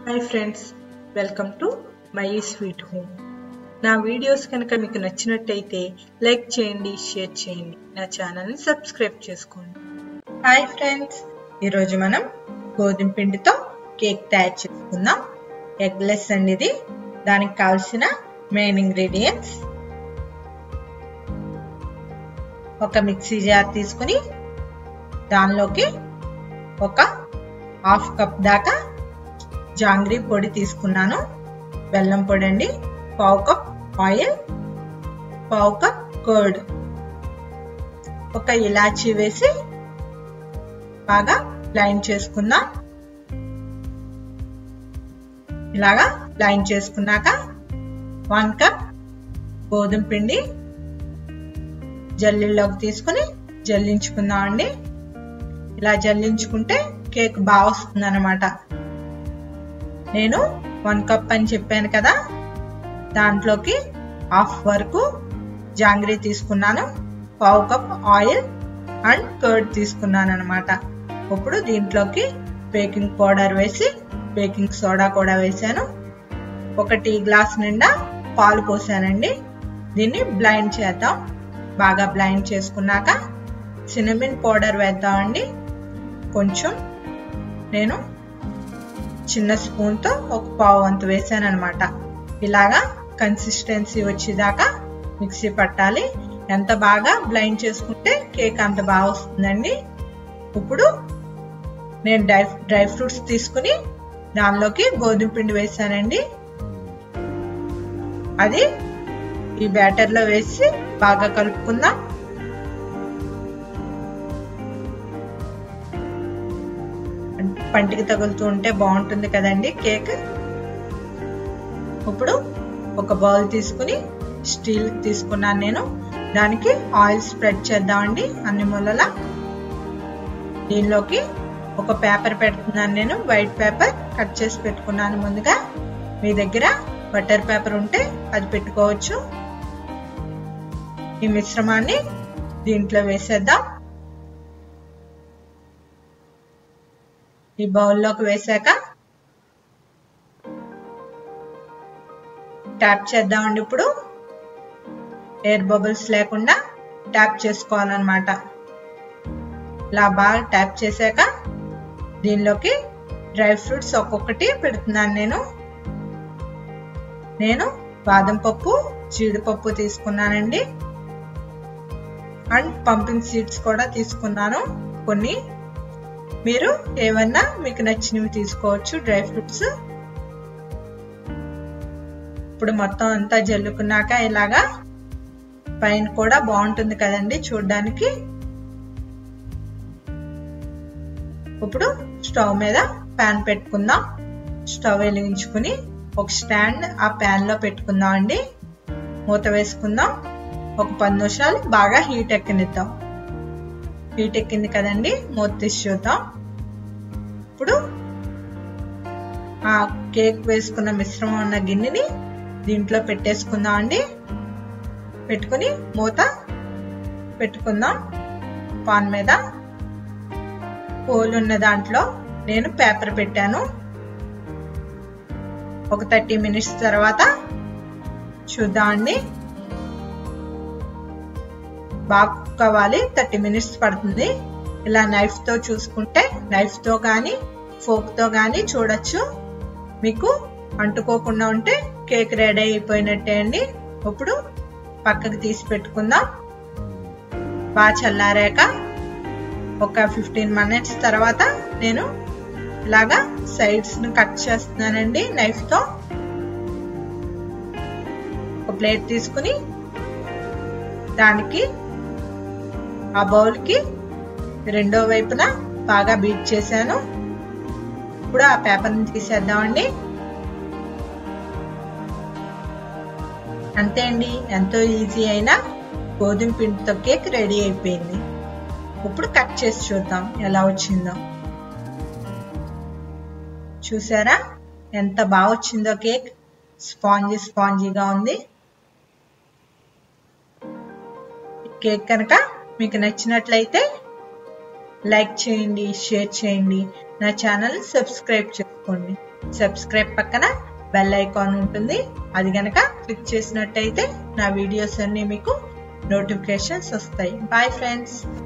hi friends welcome to my sweet home నా videos కనుక మీకు నచ్చినట్టయితే లైక్ చేయండి షేర్ చేయండి నా ఛానల్ని సబ్స్క్రైబ్ చేసుకోండి హాయ్ ఫ్రెండ్స్ ఈరోజు మనం గోధుమ పిండితో కేక్ తయారు చేసుకుందాం ఎగ్లెస్ అండి ఇది దానికి కావాల్సిన మెయిన్ ఇంగ్రీడియంట్స్ ఒక మిక్సీ జార్ తీసుకుని దానిలోకి ఒక హాఫ్ కప్ దాకా జాంగ్రీ పొడి తీసుకున్నాను బెల్లం పొడి అండి పావు కప్ ఆయిల్ పావు కప్ కర్డ్ ఒక ఇలాచీ వేసి బాగా లైన్ చేసుకుందాం ఇలాగా లైన్ చేసుకున్నాక వన్ కప్ గోధుమ పిండి జల్లిలోకి తీసుకుని జల్లించుకుందాం అండి ఇలా జల్లించుకుంటే కేక్ బాగా వస్తుంది అనమాట నేను వన్ కప్ అని చెప్పాను కదా దాంట్లోకి హాఫ్ వరకు జాంగ్రీ తీసుకున్నాను పావు కప్ ఆయిల్ అండ్ కర్డ్ తీసుకున్నాను అనమాట ఇప్పుడు దీంట్లోకి బేకింగ్ పౌడర్ వేసి బేకింగ్ సోడా కూడా వేసాను ఒక టీ గ్లాస్ నిండా పాలు పోసానండి దీన్ని బ్లైండ్ చేద్దాం బాగా బ్లైండ్ చేసుకున్నాక సినమిన్ పౌడర్ వేద్దామండి కొంచెం నేను చిన్న స్పూన్తో ఒక పావు వంతు వేసాను అనమాట ఇలాగా కన్సిస్టెన్సీ వచ్చేదాకా మిక్సీ పట్టాలి ఎంత బాగా బ్లైండ్ చేసుకుంటే కేక్ అంత బాగా వస్తుందండి ఇప్పుడు నేను డ్రై డ్రై ఫ్రూట్స్ తీసుకుని దానిలోకి గోధుమ పిండి వేసానండి అది ఈ బ్యాటర్లో వేసి బాగా కలుపుకుందాం పంటికి తగులుతూ ఉంటే బాగుంటుంది కదండి కేక్ ఇప్పుడు ఒక బౌల్ తీసుకుని స్టీల్ తీసుకున్నాను నేను దానికి ఆయిల్ స్ప్రెడ్ చేద్దామండి అన్ని మూలలా దీనిలోకి ఒక పేపర్ పెడుతున్నాను నేను వైట్ పేపర్ కట్ చేసి పెట్టుకున్నాను ముందుగా మీ దగ్గర బటర్ పేపర్ ఉంటే అది పెట్టుకోవచ్చు ఈ మిశ్రమాన్ని దీంట్లో వేసేద్దాం ఈ బౌల్లోకి వేసాక ట్యాప్ చేద్దామండి ఇప్పుడు ఎయిర్ బబుల్స్ లేకుండా ట్యాప్ చేసుకోవాలన్నమాట ఇలా బాగా ట్యాప్ చేశాక దీనిలోకి డ్రై ఫ్రూట్స్ ఒక్కొక్కటి పెడుతున్నాను నేను నేను బాదం పప్పు జీడిపప్పు తీసుకున్నానండి అండ్ పంపింగ్ సీడ్స్ కూడా తీసుకున్నాను కొన్ని మీరు ఏమన్నా మీకు నచ్చినవి తీసుకోవచ్చు డ్రై ఫ్రూట్స్ ఇప్పుడు మొత్తం అంతా జల్లుకున్నాక ఇలాగా పైన కూడా బాగుంటుంది కదండి చూడడానికి ఇప్పుడు స్టవ్ మీద ప్యాన్ పెట్టుకుందాం స్టవ్ వెలిగించుకుని ఒక స్టాండ్ ఆ ప్యాన్ లో పెట్టుకుందాం అండి మూత వేసుకుందాం ఒక పది నిమిషాలు బాగా హీట్ ఎక్కనిద్దాం హీట్ ఎక్కింది కదండి మూత తీసి చూద్దాం ఇప్పుడు ఆ కేక్ వేసుకున్న మిశ్రమం ఉన్న గిన్నెని దీంట్లో పెట్టేసుకుందాం అండి పెట్టుకుని మూత పెట్టుకుందాం పాన్ మీద హోల్ ఉన్న దాంట్లో నేను పేపర్ పెట్టాను ఒక థర్టీ మినిట్స్ తర్వాత చూద్దామండి బాగా కుక్ అవ్వాలి థర్టీ మినిట్స్ పడుతుంది ఇలా నైఫ్ తో చూసుకుంటే నైఫ్ తో గాని ఫోక్ తో గాని చూడొచ్చు మీకు అంటుకోకుండా ఉంటే కేక్ రెడీ అయిపోయినట్టే అండి ఇప్పుడు పక్కకి తీసి పెట్టుకుందాం బాగా చల్లారాక ఒక ఫిఫ్టీన్ మినిట్స్ తర్వాత నేను ఇలాగా సైడ్స్ ను కట్ చేస్తున్నానండి నైఫ్ తో ఒక ప్లేట్ తీసుకుని దానికి ఆ బౌల్ కి రెండో వైపున బాగా బీట్ చేశాను ఇప్పుడు ఆ పేపర్ని తీసేద్దామండి అంతే అండి ఎంతో ఈజీ అయినా గోధుమ పిండితో కేక్ రెడీ అయిపోయింది ఇప్పుడు కట్ చేసి చూద్దాం ఎలా వచ్చిందో చూసారా ఎంత బాగా వచ్చిందో కేక్ స్పాంజీ స్పాంజీగా ఉంది కేక్ కనుక మీకు నచ్చినట్లయితే లైక్ చేయండి షేర్ చేయండి నా ఛానల్ సబ్స్క్రైబ్ చేసుకోండి సబ్స్క్రైబ్ పక్కన బెల్ ఐకాన్ ఉంటుంది అది గనక క్లిక్ చేసినట్టయితే నా వీడియోస్ అన్ని మీకు నోటిఫికేషన్స్ వస్తాయి బాయ్ ఫ్రెండ్స్